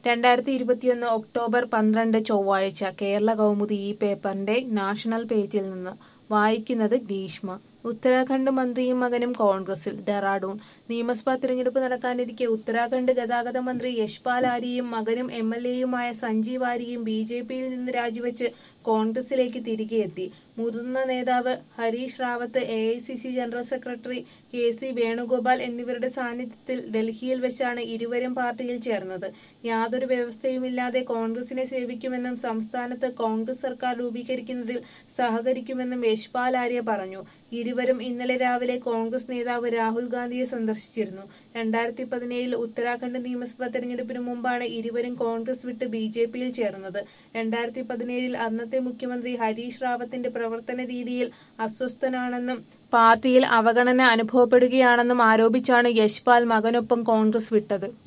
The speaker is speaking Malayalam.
രണ്ടായിരത്തി ഇരുപത്തിയൊന്ന് ഒക്ടോബർ പന്ത്രണ്ട് ചൊവ്വാഴ്ച കേരള കൗമുദി ഈ പേപ്പറിന്റെ നാഷണൽ പേജിൽ നിന്ന് വായിക്കുന്നത് ഗ്രീഷ്മ ഉത്തരാഖണ്ഡ് മന്ത്രിയും മകനും കോൺഗ്രസിൽ ഡെറാഡൂൺ നിയമസഭാ തിരഞ്ഞെടുപ്പ് നടക്കാനിരിക്കെ ഉത്തരാഖണ്ഡ് ഗതാഗത മന്ത്രി യശ്പാൽ ആര്യയും മകനും എം എൽ എയുമായ സഞ്ജീവ് ആര്യയും ബി ജെ പിയിൽ നിന്ന് രാജിവെച്ച് കോൺഗ്രസിലേക്ക് തിരികെ എത്തി മുതിർന്ന നേതാവ് Harish Rawat A I C C general secretary K C Venugopal എന്നിവരുടെ സാന്നിധ്യത്തിൽ ഡൽഹിയിൽ വെച്ചാണ് ഇരുവരും പാർട്ടിയിൽ ചേർന്നത് യാതൊരു വ്യവസ്ഥയുമില്ലാതെ കോൺഗ്രസിനെ സേവിക്കുമെന്നും സംസ്ഥാനത്ത് കോൺഗ്രസ് സർക്കാർ രൂപീകരിക്കുന്നതിൽ സഹകരിക്കുമെന്നും യശ്പാൽ ആര്യ പറഞ്ഞു ഇരുവരും ഇന്നലെ രാവിലെ കോൺഗ്രസ് നേതാവ് രാഹുൽ ഗാന്ധിയെ സന്ദർശിച്ചിരുന്നു രണ്ടായിരത്തി പതിനേഴിൽ ഉത്തരാഖണ്ഡ് നിയമസഭാ തെരഞ്ഞെടുപ്പിന് മുമ്പാണ് ഇരുവരും കോൺഗ്രസ് വിട്ട് ബി ജെ പിയിൽ ചേർന്നത് രണ്ടായിരത്തി പതിനേഴിൽ അന്നത്തെ മുഖ്യമന്ത്രി ഹരീഷ് റാവത്തിന്റെ പ്രവർത്തന രീതിയിൽ അസ്വസ്ഥനാണെന്നും പാർട്ടിയിൽ അവഗണന അനുഭവപ്പെടുകയാണെന്നും ആരോപിച്ചാണ് യശ്പാൽ മകനൊപ്പം കോൺഗ്രസ് വിട്ടത്